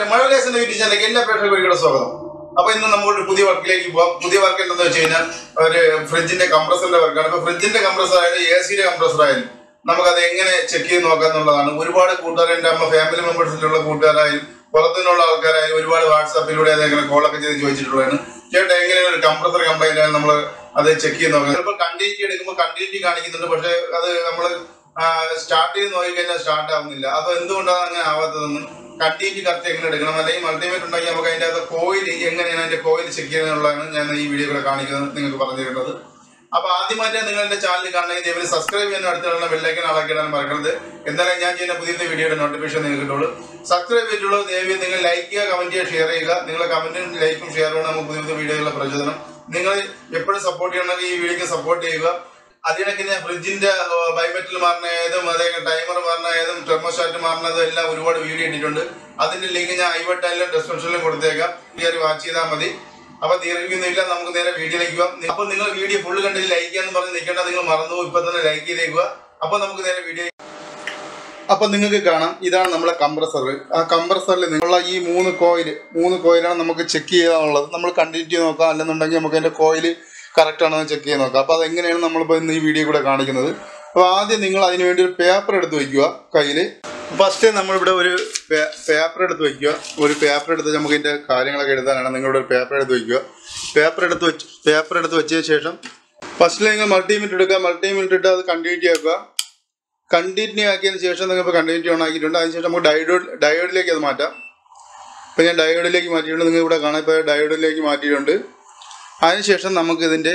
മഴവിലേസ് എന്ന യൂട്യൂബ് ചാനലിലേക്ക് എല്ലാ പ്രേക്ഷകർക്കും സ്വാഗതം അപ്പൊ ഇന്ന് നമ്മളൊരു പുതിയ വർക്കിലേക്ക് പോവാം പുതിയ വർക്ക് എന്താണെന്ന് വെച്ച് കഴിഞ്ഞാൽ ഒരു ഫ്രിഡ്ജിന്റെ കംപ്രസറിന്റെ വർക്കാണ് ഇപ്പൊ ഫ്രിഡ്ജിന്റെ കംപ്രസർ ആയാലും എ സിയുടെ കംപ്രസർ ആയാലും നമുക്കത് എങ്ങനെ ചെക്ക് ചെയ്ത് നോക്കാം എന്നുള്ളതാണ് ഒരുപാട് കൂട്ടുകാർ എൻ്റെ അമ്മ ഫാമിലി മെമ്പേഴ്സിലുള്ള കൂട്ടുകാരായാലും പുറത്തുനിന്നുള്ള ആൾക്കാരായാലും ഒരുപാട് വാട്സാപ്പിലൂടെ അതെങ്ങനെ കോളൊക്കെ ചെയ്ത് ചോദിച്ചിട്ടുള്ളതാണ് ചേട്ടാ എങ്ങനെയാണ് ഒരു കംപ്രസർ കംപ്ലൈന്റ് ആണ് നമ്മൾ അത് ചെക്ക് ചെയ്ത് നോക്കാം ചിലപ്പോൾ കണ്ടിന്യൂറ്റി എടുക്കുമ്പോൾ കണ്ടിന്യൂറ്റി കാണിക്കുന്നുണ്ട് പക്ഷേ അത് നമ്മൾ സ്റ്റാർട്ട് ചെയ്ത് നോക്കിക്കഴിഞ്ഞാൽ സ്റ്റാർട്ട് ആവുന്നില്ല അപ്പൊ എന്തുകൊണ്ടാണ് അങ്ങനെ ആവാത്തതെന്ന് കണ്ടിന്യൂറ്റി കറക്റ്റ് എങ്ങനെ എടുക്കണം അല്ലെങ്കിൽ മൾട്ടിമേറ്റ് ഉണ്ടെങ്കിൽ നമുക്ക് അതിന്റെ അകത്ത് കോയിൽ എങ്ങനെയാണ് അതിന്റെ കോയിൽ ചെക്ക് ചെയ്യുന്നതിനുള്ളതാണ് ഞാൻ ഈ വീഡിയോ കൂടെ കാണിക്കുന്നത് നിങ്ങൾക്ക് പറഞ്ഞു തരുന്നത് അപ്പൊ ആദ്യമായിട്ട് നിങ്ങൾ എന്റെ ചാനൽ കാണണമെങ്കിൽ ദയവായി സബ്സ്ക്രൈബ് ചെയ്യാൻ അടുത്തുള്ള ബെല്ലൈക്കൻ ആളാക്കിയിടാൻ മറക്കരുത് എന്നാലേ ഞാൻ ചെയ്യുന്ന പുതിയ പുതിയ വീഡിയോയുടെ നോട്ടിഫിക്കേഷൻ നിങ്ങൾക്ക് കിട്ടുള്ളൂ സബ്സ്ക്രൈബ് ചെയ്തിട്ടുള്ളൂ ദയവായി നിങ്ങൾ ലൈക്ക് ചെയ്യുക കമന്റ് ചെയ്യുക ഷെയർ ചെയ്യുക നിങ്ങളുടെ കമന്റും ലൈക്കും ഷെയറും നമുക്ക് പുതിയ പുതിയ വീഡിയോകളുടെ പ്രചോദനം നിങ്ങൾ എപ്പോഴും സപ്പോർട്ട് ചെയ്യണമെങ്കിൽ ഈ വീഡിയോക്ക് സപ്പോർട്ട് ചെയ്യുക അതിനൊക്കെ ഫ്രിഡ്ജിന്റെ ബൈമെറ്റൽ മാറണതും അതേ ടൈമർ മാറണതും തെർമോസ്റ്റാറ്റ് മാറണതും എല്ലാം ഒരുപാട് വീഡിയോ ഇട്ടിട്ടുണ്ട് അതിന്റെ ലിങ്ക് ഞാൻ ഐവട്ടായാലും ഡിസ്ക്രിപ്ഷനിലും കൊടുത്തേക്കാം കയറി വാച്ച് ചെയ്താൽ മതി അപ്പൊ ദീർഘിക്കുന്നില്ല നമുക്ക് നേരെ വീഡിയോയിലേക്ക് പോവാം അപ്പൊ നിങ്ങൾ വീഡിയോ ഫുള്ള് കണ്ടിട്ട് ലൈക്ക് ചെയ്യാന്ന് പറഞ്ഞ് നിൽക്കേണ്ട നിങ്ങൾ മറന്നു ഇപ്പൊ തന്നെ ലൈക്ക് ചെയ്തേക്കുക അപ്പൊ നമുക്ക് നേരെ വീഡിയോ അപ്പൊ നിങ്ങൾക്ക് കാണാം ഇതാണ് നമ്മളെ കംപ്രസർ ആ കംപ്രസറിൽ നിന്നുള്ള ഈ മൂന്ന് കോയിൽ മൂന്ന് കോയിലാണ് നമുക്ക് ചെക്ക് ചെയ്യാനുള്ളത് നമ്മൾ കണ്ടിന്യൂ നോക്കാം അല്ലെന്നുണ്ടെങ്കിൽ നമുക്ക് അതിന്റെ കോയിൽ കറക്റ്റ് ആണോ ചെക്ക് ചെയ്ത് നോക്കാം അപ്പോൾ അതെങ്ങനെയാണ് നമ്മളിപ്പോൾ ഇന്ന് ഈ വീഡിയോ കൂടെ കാണിക്കുന്നത് അപ്പോൾ ആദ്യം നിങ്ങൾ അതിന് വേണ്ടി ഒരു പേപ്പർ എടുത്ത് വയ്ക്കുക കയ്യിൽ ഫസ്റ്റ് നമ്മളിവിടെ ഒരു പേപ്പർ എടുത്ത് വയ്ക്കുക ഒരു പേപ്പർ എടുത്ത് നമുക്ക് ഇതിൻ്റെ കാര്യങ്ങളൊക്കെ എഴുതാനാണ് നിങ്ങളുടെ ഒരു പേപ്പർ എടുത്ത് വയ്ക്കുക പേപ്പർ എടുത്ത് വെച്ച് പേപ്പർ എടുത്ത് വെച്ചതിന് ശേഷം ഫസ്റ്റിൽ നിങ്ങൾ മൾട്ടിമീറ്റർ എടുക്കുക മൾട്ടിമീറ്റർ ഇട്ട് അത് കണ്ടിന്യൂ ആക്കുക കണ്ടിന്യൂ ആക്കിയതിന് ശേഷം നിങ്ങൾക്ക് കണ്ടിന്യൂ ഓൺ ആക്കിയിട്ടുണ്ട് അതിനുശേഷം നമുക്ക് ഡയോഡ് ഡയോഡിലേക്ക് അത് മാറ്റാം ഇപ്പോൾ ഞാൻ ഡയോഡിലേക്ക് മാറ്റിയിട്ടുണ്ട് നിങ്ങൾ ഇവിടെ കാണാൻ ഇപ്പോൾ ഡയോഡിലേക്ക് മാറ്റിയിട്ടുണ്ട് അതിനുശേഷം നമുക്ക് ഇതിൻ്റെ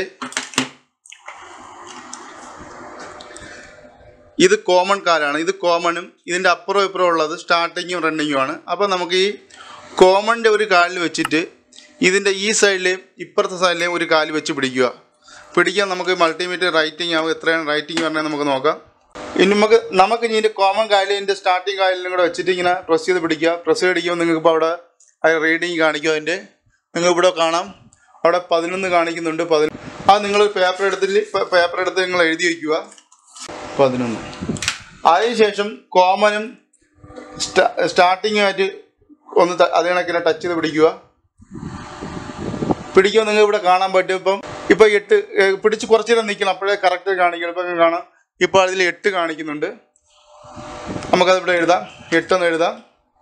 ഇത് കോമൺ കാലാണ് ഇത് കോമണും ഇതിൻ്റെ അപ്പുറം ഇപ്പുറം ഉള്ളത് സ്റ്റാർട്ടിങ്ങും റണ്ണിങ്ങും ആണ് അപ്പോൾ നമുക്ക് ഈ കോമണിൻ്റെ ഒരു കാലിൽ വെച്ചിട്ട് ഇതിൻ്റെ ഈ സൈഡിലെയും ഇപ്പുറത്തെ സൈഡിലെയും ഒരു കാല് വെച്ച് പിടിക്കുക പിടിക്കാൻ നമുക്ക് മൾട്ടിമീറ്റർ റൈറ്റിംഗ് ആവും എത്രയാണ് റൈറ്റിംഗ് പറഞ്ഞാൽ നമുക്ക് നോക്കാം ഇനി നമുക്ക് നമുക്ക് ഇനി ഇതിൻ്റെ കോമൺ കാലിൻ്റെ സ്റ്റാർട്ടിങ് കാലിലും കൂടെ വെച്ചിട്ട് ഇങ്ങനെ പ്രസ് ചെയ്ത് പിടിക്കുക പ്രസ് പിടിക്കുമ്പോൾ നിങ്ങൾക്ക് ഇപ്പോൾ അവിടെ അത് റീഡിങ് കാണിക്കും അതിൻ്റെ നിങ്ങൾ ഇവിടെ കാണാം അവിടെ പതിനൊന്ന് കാണിക്കുന്നുണ്ട് പതിനൊന്ന് അത് നിങ്ങൾ പേപ്പർ എടുത്തിട്ട് പേപ്പർ എടുത്ത് നിങ്ങൾ എഴുതി വയ്ക്കുക പതിനൊന്ന് അതിനുശേഷം കോമനും സ്റ്റാർട്ടിങ്ങുമായിട്ട് ഒന്ന് ത- അതേ കണക്കിനെ ടച്ച് ചെയ്ത് പിടിക്കുക പിടിക്കുമ്പോൾ നിങ്ങൾ ഇവിടെ കാണാൻ പറ്റും ഇപ്പം ഇപ്പം എട്ട് ഏ, പിടിച്ച് കുറച്ച് നേരം നിൽക്കണം അപ്പോഴേ കറക്റ്റ് കാണിക്കണം ഇപ്പം കാണാം ഇപ്പോൾ അതിൽ എട്ട് കാണിക്കുന്നുണ്ട് നമുക്കത് ഇവിടെ എഴുതാം എട്ടെന്ന് എഴുതാം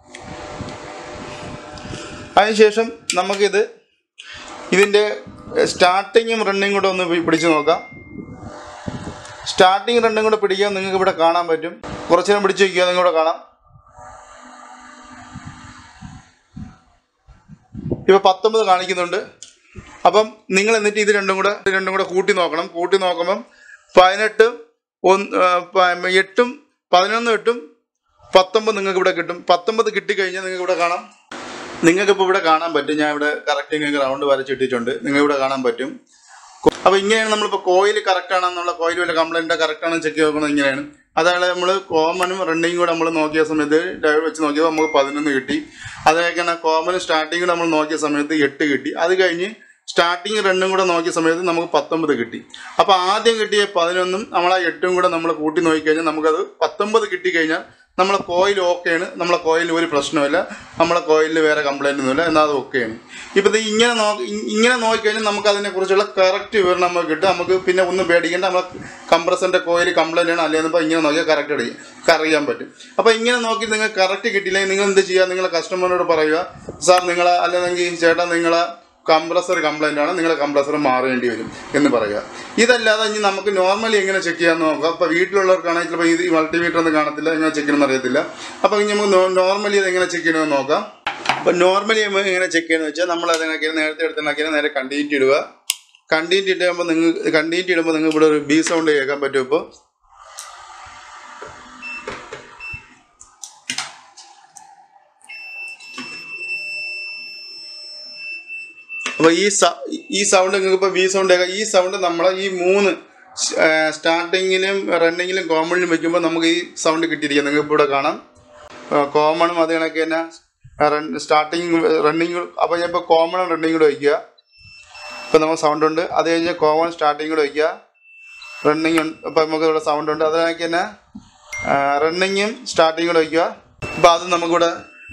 അതിനുശേഷം നമുക്കിത് ഇതിൻ്റെ സ്റ്റാർട്ടിങ്ങും റണ്ണിങ് കൂടെ ഒന്ന് പി- പിടിച്ച് നോക്കാം സ്റ്റാർട്ടിങ് രണ്ടും കൂടെ പിടിക്കാൻ നിങ്ങൾക്ക് ഇവിടെ കാണാൻ പറ്റും കുറച്ച് നേരം പിടിച്ച് വയ്ക്കുക നിങ്ങൾ ഇവിടെ കാണാം ഇപ്പൊ പത്തൊമ്പത് കാണിക്കുന്നുണ്ട് അപ്പം നിങ്ങൾ എന്നിട്ട് ഇത് രണ്ടും കൂടെ ഇത് രണ്ടും കൂടെ കൂട്ടി നോക്കണം കൂട്ടി നോക്കുമ്പം പതിനെട്ടും ഒന്ന് ആ, പ- എട്ടും പതിനൊന്നും എട്ടും പത്തൊമ്പത് നിങ്ങൾക്ക് ഇവിടെ കിട്ടും പത്തൊമ്പത് കിട്ടിക്കഴിഞ്ഞാൽ നിങ്ങൾക്ക് ഇവിടെ കാണാം നിങ്ങൾക്ക് ഇപ്പോൾ ഇവിടെ കാണാൻ പറ്റും ഞാൻ ഇവിടെ കറക്റ്റ് നിങ്ങൾക്ക് റൗണ്ട് വരച്ചിട്ടിട്ടുണ്ട് നിങ്ങൾ ഇവിടെ കാണാൻ പറ്റും അപ്പൊ ഇങ്ങനെയാണ് നമ്മളിപ്പോ കോയിൽ കറക്റ്റ് ആണെന്നുള്ള കോയിൽ വല്ല കംപ്ലൈന്റ് കറക്റ്റ് ആണെന്ന് ചെക്ക് നോക്കുന്നത് ഇങ്ങനെയാണ് അതാണ് നമ്മൾ കോമണും റണ്ണിങ് കൂടെ നമ്മൾ നോക്കിയ സമയത്ത് ഡയോഡ് വെച്ച് നോക്കിയപ്പോൾ നമുക്ക് പതിനൊന്ന് കിട്ടി അതേക്കാണ് കോമണും സ്റ്റാർട്ടിങ് നമ്മൾ നോക്കിയ സമയത്ത് എട്ട് കിട്ടി അത് കഴിഞ്ഞ് സ്റ്റാർട്ടിങ് റണ്ണും കൂടെ നോക്കിയ സമയത്ത് നമുക്ക് പത്തൊമ്പത് കിട്ടി അപ്പോൾ ആദ്യം കിട്ടിയ പതിനൊന്നും നമ്മൾ ആ എട്ടും കൂടെ നമ്മൾ കൂട്ടി നോക്കിക്കഴിഞ്ഞാൽ നമുക്കത് പത്തൊമ്പത് കിട്ടിക്കഴിഞ്ഞാൽ നമ്മളെ കോയിൽ ഓക്കെയാണ് നമ്മളെ കോയിലിന് ഒരു പ്രശ്നമില്ല നമ്മളെ കോയിലിൽ വേറെ കംപ്ലൈൻ്റ് ഒന്നുമില്ല എന്നാൽ അത് ഓക്കെയാണ് ഇപ്പോൾ ഇത് ഇങ്ങനെ നോക്കി ഇങ്ങനെ നോക്കിക്കഴിഞ്ഞാൽ നമുക്ക് അതിനെക്കുറിച്ചുള്ള കറക്റ്റ് വിവരണം നമുക്ക് കിട്ടും നമുക്ക് പിന്നെ ഒന്നും പേടിക്കേണ്ട നമ്മളെ കംപ്രസറിൻ്റെ കോയിൽ കംപ്ലൈൻ്റ് ആണ് അല്ലെങ്കിൽ ഇപ്പോൾ ഇങ്ങനെ നോക്കിയാൽ കറക്റ്റ് അറിയാം അറിയാൻ പറ്റും അപ്പോൾ ഇങ്ങനെ നോക്കി നിങ്ങൾ കറക്റ്റ് കിട്ടിയില്ലെങ്കിൽ നിങ്ങൾ എന്ത് ചെയ്യുക നിങ്ങളെ കസ്റ്റമറിനോട് പറയുക സാർ നിങ്ങൾ അല്ലെങ്കിൽ ചേട്ടാ നിങ്ങളെ കംപ്രസർ കംപ്ലൈൻ്റ് ആണ് നിങ്ങളെ കംപ്രസർ മാറേണ്ടി വരും എന്ന് പറയുക ഇതല്ലാതെ ഇനി നമുക്ക് നോർമലി എങ്ങനെ ചെക്ക് ചെയ്യാമെന്ന് നോക്കാം അപ്പോൾ വീട്ടിലുള്ളവർക്കാണെങ്കിൽ ചിലപ്പോൾ ഇത് ഈ മൾട്ടിമീറ്റർ ഒന്നും കാണത്തില്ല എങ്ങനെ ചെക്ക് ചെയ്യണമെന്ന് അറിയത്തില്ല അപ്പോൾ ഇനി നമുക്ക് നോർമലി അത് എങ്ങനെ ചെക്ക് ചെയ്യണമെന്ന് നോക്കാം അപ്പോൾ നോർമലി നമുക്ക് എങ്ങനെ ചെക്ക് ചെയ്യണമെന്ന് വെച്ചാൽ നമ്മൾ അതിനൊക്കെ നേരത്തെ എടുത്തിനാക്കിയാൽ നേരെ കണ്ടിന്യൂറ്റി ഇടുക കണ്ടിന്യൂറ്റി ഇടുമ്പോൾ നിങ്ങൾ കണ്ടിന്യൂറ്റി ഇടുമ്പോൾ നിങ്ങൾക്ക് ഇവിടെ ഒരു ബി സൗണ്ട് കേൾക്കാൻ പറ്റും ഇപ്പോൾ അപ്പോൾ ഈ സ- ഈ സൗണ്ട് നിങ്ങൾക്ക് ഇപ്പോൾ ബി സൗണ്ട് കേൾക്കാം ഈ സൗണ്ട് നമ്മളെ ഈ മൂന്ന് സ്റ്റാർട്ടിങ്ങിലും റണ്ണിങ്ങിലും കോമണിലും വെക്കുമ്പോൾ നമുക്ക് ഈ സൗണ്ട് കിട്ടിയിരിക്കും നിങ്ങൾക്ക് ഇപ്പോൾ ഇവിടെ കാണാം കോമണും അത് കണക്ക് തന്നെ റൺ സ്റ്റാർട്ടിങ് റണ്ണിങ് അപ്പോൾ ഞാൻ ഇപ്പോൾ കോമണും റണ്ണിങ് കൂടെ വയ്ക്കുക ഇപ്പോൾ നമുക്ക് സൗണ്ട് ഉണ്ട് അത് കഴിഞ്ഞ് കോമൺ സ്റ്റാർട്ടിങ് കൂടെ വയ്ക്കുക റണ്ണിങ് ഇപ്പോൾ നമുക്ക് ഇവിടെ സൗണ്ട് ഉണ്ട് അത് കണക്ക് തന്നെ റണ്ണിങ്ങും സ്റ്റാർട്ടിങ് കൂടെ വയ്ക്കുക അപ്പോൾ അത് നമുക്കിവിടെ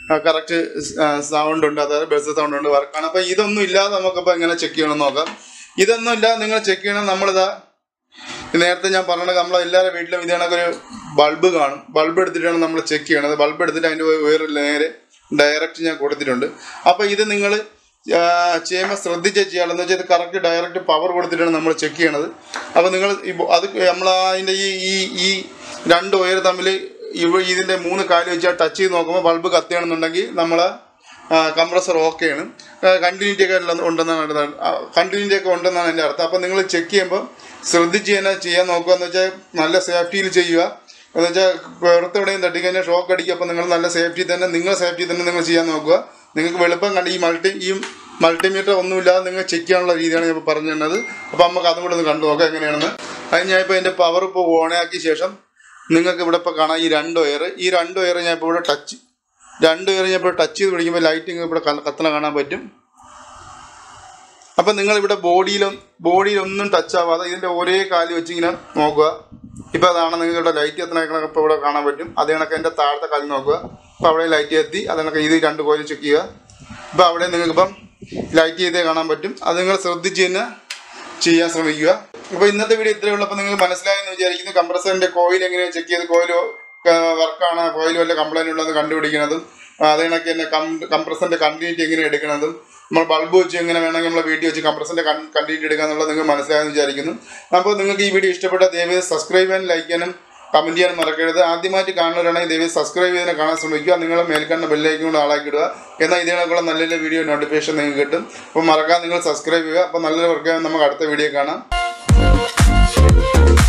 കറക്റ്റ് സൗണ്ട് ഉണ്ട് അതായത് ബസ് സൗണ്ട് ഉണ്ട് വർക്കാണ് അപ്പോൾ ഇതൊന്നും ഇല്ലാതെ നമുക്കിപ്പോൾ എങ്ങനെ ചെക്ക് ചെയ്യണമെന്ന് നോക്കാം ഇതൊന്നും ഇല്ലാതെ നിങ്ങൾ ചെക്ക് ചെയ്യണം നമ്മളിതാ നേരത്തെ ഞാൻ പറഞ്ഞത് നമ്മൾ എല്ലാവരുടെ വീട്ടിലും ഇത് കണക്കൊരു ബൾബ് കാണും ബൾബ് എടുത്തിട്ടാണ് നമ്മൾ ചെക്ക് ചെയ്യണത് ബൾബ് എടുത്തിട്ട് അതിൻ്റെ ഉയർ നേരെ ഡയറക്റ്റ് ഞാൻ കൊടുത്തിട്ടുണ്ട് അപ്പോൾ ഇത് നിങ്ങൾ ചെയ്യുമ്പോൾ ശ്രദ്ധിച്ച് ചെയ്യാമെന്ന് വെച്ചാൽ ഇത് കറക്റ്റ് ഡയറക്റ്റ് പവർ കൊടുത്തിട്ടാണ് നമ്മൾ ചെക്ക് ചെയ്യണത് അപ്പോൾ നിങ്ങൾ ഇപ്പോൾ അത് നമ്മൾ അതിൻ്റെ ഈ ഈ ഈ രണ്ട് ഉയർ തമ്മിൽ ഇവ ഇതിൻ്റെ മൂന്ന് കാല് വെച്ചാൽ ടച്ച് ചെയ്ത് നോക്കുമ്പോൾ ബൾബ് കത്തിയാണെന്നുണ്ടെങ്കിൽ നമ്മൾ കംപ്രസർ ഓക്കെയാണ് കണ്ടിന്യൂറ്റി ഒക്കെ എല്ലാം ഉണ്ടെന്നാണ് കണ്ടിന്യൂറ്റി ഒക്കെ ഉണ്ടെന്നാണ് എൻ്റെ അർത്ഥം അപ്പോൾ നിങ്ങൾ ചെക്ക് ചെയ്യുമ്പോൾ ശ്രദ്ധിച്ച് തന്നെ ചെയ്യാൻ നോക്കുക എന്ന് വെച്ചാൽ നല്ല സേഫ്റ്റിയിൽ ചെയ്യുക എന്ന് വെച്ചാൽ പുറത്തെവിടെയും തട്ടിക്കഴിഞ്ഞാൽ ഷോക്ക് അടിക്കുക അപ്പോൾ നിങ്ങൾ നല്ല സേഫ്റ്റി തന്നെ നിങ്ങൾ സേഫ്റ്റി തന്നെ നിങ്ങൾ ചെയ്യാൻ നോക്കുക നിങ്ങൾക്ക് വെളുപ്പം കണ്ട് ഈ മൾട്ടി ഈ മൾട്ടിമീറ്റർ ഒന്നുമില്ലാതെ നിങ്ങൾ ചെക്ക് ചെയ്യാനുള്ള രീതിയാണ് ഞാൻ ഇപ്പോൾ പറഞ്ഞു തന്നത് അപ്പോൾ നമുക്ക് അതും കൂടെ ഒന്ന് കണ്ടു നോക്കാം എങ്ങനെയാണെന്ന് അത് ഞാൻ ഇപ്പോൾ എൻ്റെ പവർ ഇപ്പോൾ ഓണാക്കിയ ശേഷം നിങ്ങൾക്ക് ഇവിടെ ഇപ്പോൾ കാണാം ഈ രണ്ട് വയർ ഈ രണ്ട് വയർ ഞാൻ ഇപ്പോൾ ഇവിടെ ടച്ച് രണ്ട് വയർ ഞാൻ ഇപ്പോൾ ടച്ച് ചെയ്ത് പിടിക്കുമ്പോൾ ലൈറ്റിങ് ഇവിടെ ക- കത്തണ കാണാൻ പറ്റും അപ്പം നിങ്ങൾ ഇവിടെ ബോഡിയിലും ബോഡിയിലൊന്നും ടച്ച് ആവാതെ ഇതിൻ്റെ ഒരേ കാല് വെച്ച് ഇങ്ങനെ നോക്കുക ഇപ്പോൾ അതാണ് നിങ്ങൾക്ക് ഇവിടെ ലൈറ്റ് എത്തണ ഇപ്പോൾ ഇവിടെ കാണാൻ പറ്റും അത് കണക്ക് എൻ്റെ താഴത്തെ കാല് നോക്കുക അപ്പോൾ അവിടെ ലൈറ്റ് എത്തി അത് കണക്ക് ഇത് രണ്ട് കോയിൽ ചെക്ക് ചെയ്യുക ഇപ്പോൾ അവിടെ നിങ്ങൾക്കിപ്പം ലൈറ്റ് ചെയ്തേ കാണാൻ പറ്റും അത് നിങ്ങൾ ശ്രദ്ധിച്ച് തന്നെ ചെയ്യാൻ ശ്രമിക്കുക അപ്പോൾ ഇന്നത്തെ വീഡിയോ ഇത്രയേ ഉള്ളൂ അപ്പോൾ നിങ്ങൾക്ക് മനസ്സിലായെന്ന് വിചാരിക്കുന്നു കംപ്രസറിൻ്റെ കോയിൽ എങ്ങനെയാണ് ചെക്ക് ചെയ്ത് കോയിൽ വർക്കാണ് കോയിൽ വല്ല കംപ്ലൈൻറ്റ് ഉള്ളതെന്ന് കണ്ടുപിടിക്കുന്നതും ആ, അത് കണക്ക് തന്നെ കംപ്രസറിൻ്റെ കണ്ടിന്യൂറ്റി എങ്ങനെ എടുക്കുന്നതും നമ്മൾ ബൾബ് വെച്ച് എങ്ങനെ വേണമെങ്കിൽ നമ്മളെ വീട്ടിൽ വെച്ച് കംപ്രസറിൻ്റെ കണ്ടിന്യൂറ്റി എടുക്കുക എന്നുള്ളത് നിങ്ങൾക്ക് മനസ്സിലായെന്ന് വിചാരിക്കുന്നു അപ്പോൾ നിങ്ങൾക്ക് ഈ വീഡിയോ ഇഷ്ടപ്പെട്ട ദയവേത് സബ്സ്ക്രൈബ് ചെയ്യാനും ലൈക്ക് ചെയ്യാനും കമൻറ്റ് ചെയ്യാനും മറക്കരുത് ആദ്യമായിട്ട് കാണുന്നവരാണെങ്കിൽ ദയവേത് സബ്സ്ക്രൈബ് ചെയ്തതിനെ കാണാൻ ശ്രമിക്കുക നിങ്ങൾ മേൽക്കണ്ട ബെല്ലൈക്കും കൂടെ ആളാക്കിയിടുക എന്നാൽ ഇതിനൊക്കെയുള്ള നല്ല നല്ല വീഡിയോ നോട്ടിഫിക്കേഷൻ നിങ്ങൾക്ക് കിട്ടും അപ്പോൾ മറക്കാതെ നിങ്ങൾ സബ്സ്ക്രൈബ് ചെയ്യുക അപ്പോൾ നല്ലൊരു വർക്ക് നമുക്ക് അടുത്ത വീഡിയോ കാണാം